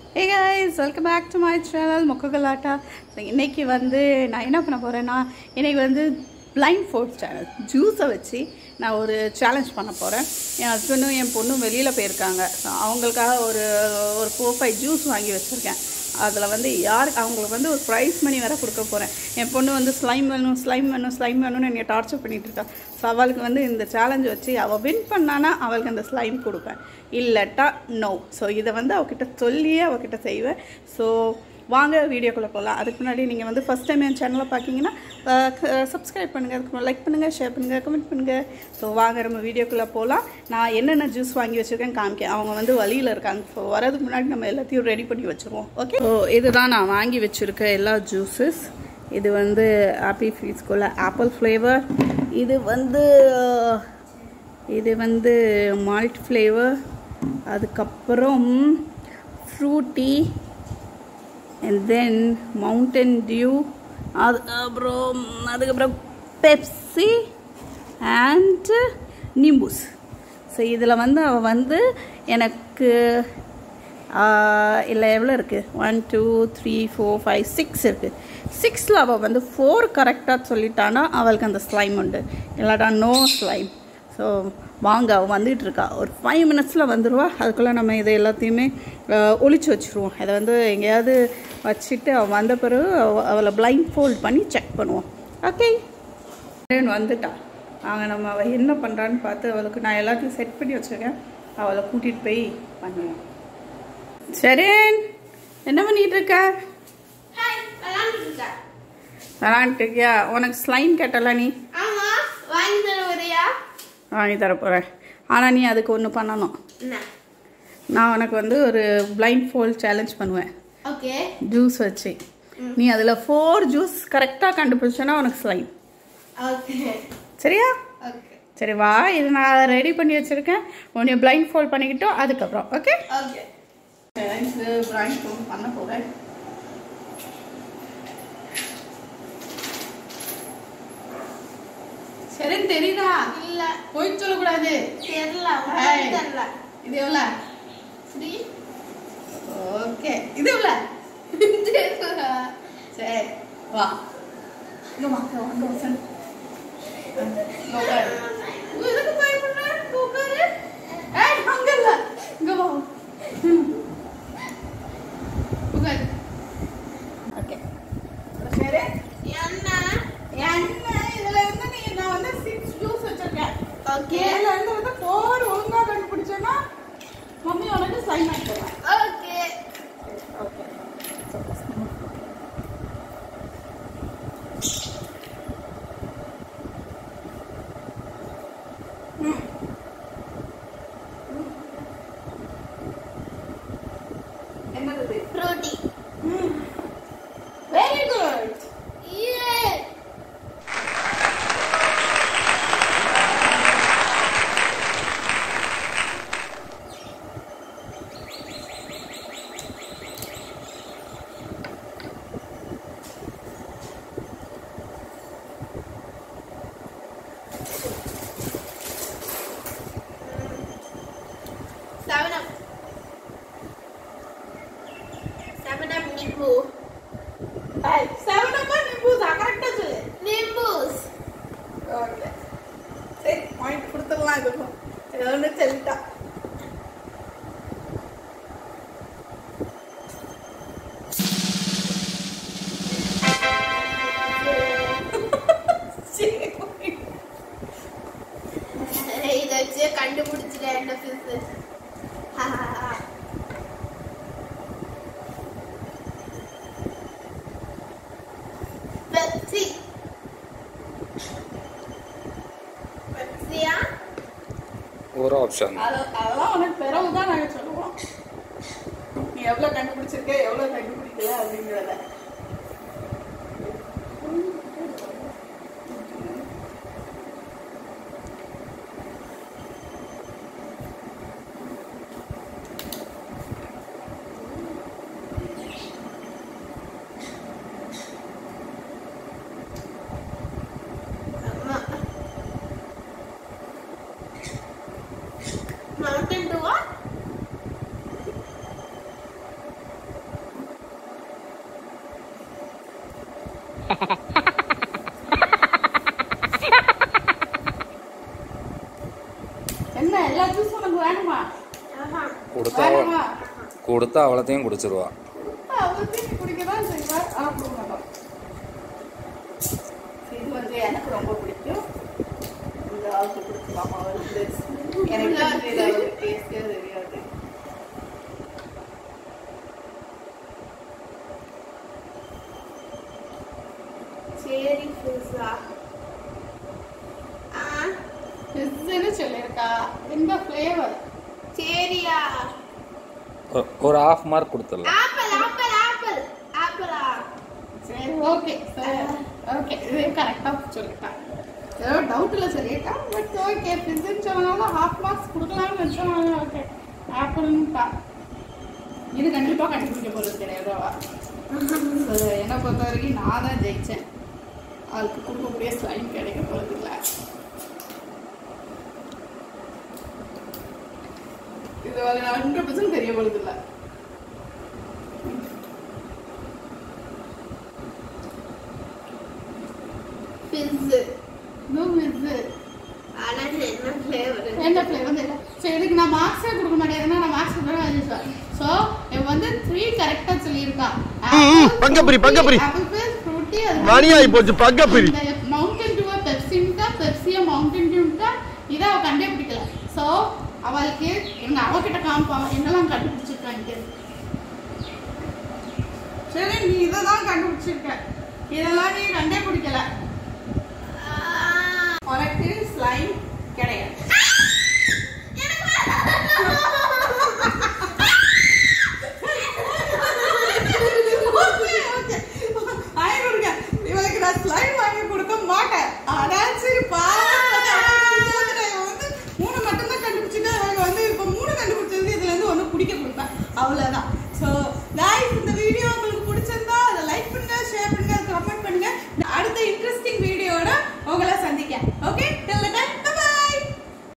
Hey guys welcome back to my channel Mokka Galatta இன்னைக்கு வந்து நான் என்ன பண்ண போகிறேன்னா இன்னைக்கு வந்து பிளைண்ட் ஃபோர்ட் சேனல் ஜூஸை வச்சு நான் ஒரு சேலஞ்ச் பண்ண போகிறேன் என் ஹஸ்பண்டும் என் பொண்ணும் வெளியில் போயிருக்காங்க So, அவங்களுக்காக ஒரு ஒரு ஃபோர் ஃபைவ் ஜூஸ் வாங்கி வச்சுருக்கேன் அதில் வந்து யார் அவங்களுக்கு வந்து ஒரு ப்ரைஸ் மணி வேறு கொடுக்க போகிறேன் என் பொண்ணு வந்து ஸ்லைம் வேணும் ஸ்லைம் வேணும் ஸ்லைம் வேணும்னு என்னை டார்ச்சர் பண்ணிட்டு இருக்கா ஸோ அவளுக்கு வந்து இந்த சேலஞ்ச் வச்சு அவள் வின் பண்ணானா அவளுக்கு அந்த ஸ்லைம் கொடுப்பேன் இல்லாட்டா நோ ஸோ இதை வந்து அவகிட்ட சொல்லியே அவகிட்ட செய்வேன் ஸோ வாங்க வீடியோக்குள்ளே போகலாம் அதுக்கு முன்னாடி நீங்கள் வந்து ஃபஸ்ட் டைம் என் சேனலை பார்க்கிங்கன்னா சப்ஸ்கிரைப் பண்ணுங்கள் அதுக்கு லைக் பண்ணுங்கள் ஷேர் பண்ணுங்கள் கமெண்ட் பண்ணுங்கள் ஸோ வாங்க நம்ம வீடியோக்குள்ளே போகலாம் நான் என்னென்ன ஜூஸ் வாங்கி வச்சுருக்கேன் காமிக்கேன் அவங்க வந்து வழியில் இருக்காங்க ஸோ வரதுக்கு முன்னாடி நம்ம எல்லாத்தையும் ரெடி பண்ணி வச்சுருவோம் ஓகே ஸோ இதுதான் நான் வாங்கி வச்சுருக்க எல்லா ஜூஸஸ் இது வந்து ஆப்பி ஃபீஸ்குள்ள ஆப்பிள் ஃப்ளேவர் இது வந்து இது வந்து மால்ட் ஃப்ளேவர் அதுக்கப்புறம் Frooti and then Mountain Dew அதுக்கப்புறம் அதுக்கப்புறம் பெப்சி அண்ட் நிம்பூஸ் ஸோ இதில் வந்து அவள் வந்து எனக்கு இல்லை எவ்வளோ இருக்குது one two three four five six இருக்குது சிக்ஸில் அவள் வந்து ஃபோர் கரெக்டாக சொல்லிட்டானா அவளுக்கு அந்த ஸ்லைம் உண்டு இல்லாட்டா நோ ஸ்லைம் ஸோ வாங்க அவள் வந்துட்டு இருக்கா ஒரு ஃபைவ் மினிட்ஸில் வந்துடுவா அதுக்குள்ளே நம்ம இதை எல்லாத்தையுமே அஹ், ஒளிச்சு வச்சுருவோம் இதை வந்து எங்கேயாவது வச்சுட்டு அவள் வந்த பிறகு அவ- அவளை பிளைண்ட் ஃபோல்ட் பண்ணி செக் பண்ணுவோம் ஓகே வந்துட்டா வாங்க நம்ம அவள் என்ன பண்ணுறான்னு பார்த்து அவளுக்கு நான் எல்லாத்தையும் செட் பண்ணி வச்சுருக்கேன் அவளை கூட்டிகிட்டு போய் பண்ணுவோம் சரேன் என்ன பண்ணிட்டு இருக்க ஹாய் விளாண்டுட்டு இருக்கேன் விளாண்டுட்டு இருக்கியா உனக்கு ஸ்லைம் கேட்டல நீ ஆமா வாங்கி தர வரையா வாங்கி தர போகிறேன் ஆனால் நீ அதுக்கு ஒன்று பண்ணணும் என்ன நான் உனக்கு வந்து ஒரு பிளைண்ட் ஃபோல்ட் சேலஞ்ச் பண்ணுவேன் ஓகே ஜூஸ் வச்சு நீ அதில் ஃபோர் ஜூஸ் கரெக்டாக கண்டுபிடிச்சோன்னா உனக்கு ஸ்லைம் ஓகே சரியா ஓகே சரி வா இது நான் ரெடி பண்ணி வச்சுருக்கேன் உன்னை பிளைண்ட் ஃபோல்ட் பண்ணிக்கிட்டோம் அதுக்கப்புறம் ஓகே ஓகே பிளைண்ட் ஃபோல்ட் பண்ண போகிறேன் சரி தெரியுதா இல்ல போய் சொல்லக்கூடாது தெரியல ஹாய். உனக்கு தெரியல இது எவ்வளோ ஃப்ரீ ஓகே இது எவ்வளோ தெரியல சரி வா இங்க வா இங்க வா, இங்க வா சரி இங்க உட்காரு. உ, எதுக்கு பயப்படுற? இங்க உட்காரு. ஏய், அங்க இல்ல. இங்க வா. ம். உட்காரு. Okay. சரி. என்ன என்ன, இதுல இருந்து நீ நான் வந்து six juice வச்சிருக்கேன். ஓகே இதுல இருந்து வந்து four ஒழுங்கா கண்டுபிடிச்சேன்னா, மம்மி உனக்கு sign ஆக்கி தருவேன். Okay Okay. So, என்னது இது? Frooti Very good. ஏ செவன் அப் செவன் அப் நிம்பு Hey, seven up ஆ நிம்பூஸா? correct ஆ சொல்லு. Nimbooz Okay. சரி, point கொடுத்துடலாம் இதுக்கும். ஏதோ ஒண்ணு சொல்லிட்டா. சரி. இதை வச்சு கண்டுபிடிச்சிட்டேன் என்ன ஃபிஸ் பெப்சி பெப்சியா ஒரு ஆப்ஷன் அது- அதெல்லாம் உனக்கு பிறகுதான் நாங்க சொல்லுவோம் நீ எவ்வளவு கண்டுபிடிச்சிருக்க எவ்வளவு கண்டுபிடிக்கல அப்படிங்கிறத அம்மா மவுண்டன் டூவா என்ன எல்லா ஜூஸ் உனக்கு வேணுமா ஆஹா. கொடுத்தா அவ- வேணுமா கொடுத்தா அவ்வளோத்தையும் குடிச்சிருவா அவர் தீனி குடிக்க தான் செய்வார் ஆனால் கொடுக்க மாட்டோம் இது வந்து எனக்கு ரொம்ப பிடிக்கும் இந்த ஆளுக்கு கொடுக்கலாமா அவருக்கு எனக்கு தெரிஞ்சு இது அவருக்கு டேஸ்டே தெரியாது சரி பிஸ்ஸா ஆ பிஸ்ஸுன்னு சொல்லியிருக்கா இந்த ஃப்ளேவர் சரியா ஒ- ஒரு ஹாஃப் மார்க் கொடுத்துடலாம் ஆப்பிள் ஆப்பிள் ஆப்பிள் ஆப்பிளா சரி ஓகே சரி ஓகே இது கரெக்டாக சொல்லிட்டான் ஏதோ டவுட்டில் சொல்லிட்டான் பட் ஓகே பிஸ்ஸுன்னு சொன்னனால ஹாஃப் மார்க்ஸ் கொடுக்கலாம்னு வச்சோம் ஓகே ஆப்பிள்னுட்டா இது கண்டிப்பாக கண்டுபிடிக்க போகிறது கிடையாது அவ. So, என்னை பொறுத்த வரைக்கும் நான் தான் ஜெயித்தேன் அதுக்கு கொடுக்கக்கூடிய ஸ்லைம் கிடைக்க போகிறது இல்லை இது வந்து ஹண்ட்ரட் பர்சன்ட் தெரிய போகிறது இல்லை பிஸ்ஸு இன்னும் இது ஆனா என்ன ஃப்ளேவர் என்ன ஃப்ளேவர் தெரியல சரி இதுக்கு நான் மார்க்ஸே கொடுக்க மாட்டேன் நான் மார்க்ஸ் கொடுக்க வாங்கிடுவேன் ஸோ இவன் வந்து த்ரீ கரெக்டாக சொல்லியிருக்கான் பங்கப்பிரி, பங்கப்பிரி. ஆப்பிள் பேஸ் ஃப்ரூட்டி மணியாகி போச்சு பங்கப்பிரி இந்த மவுண்டன் டியூவை பெப்சின்ட்டா பெப்சியை மவுண்டன் டியூட்டா இதை அவள் கண்டுபிடிக்கல ஸோ அவளுக்கு எங்கள் அவகிட்ட காமிப்பா என்னெல்லாம் கண்டுபிடிச்சிருக்காங்க சரி நீ இதை தான் கண்டுபிடிச்சிருக்க இதெல்லாம் நீ கண்டே பிடிக்கல உனக்கு ஸ்லைம்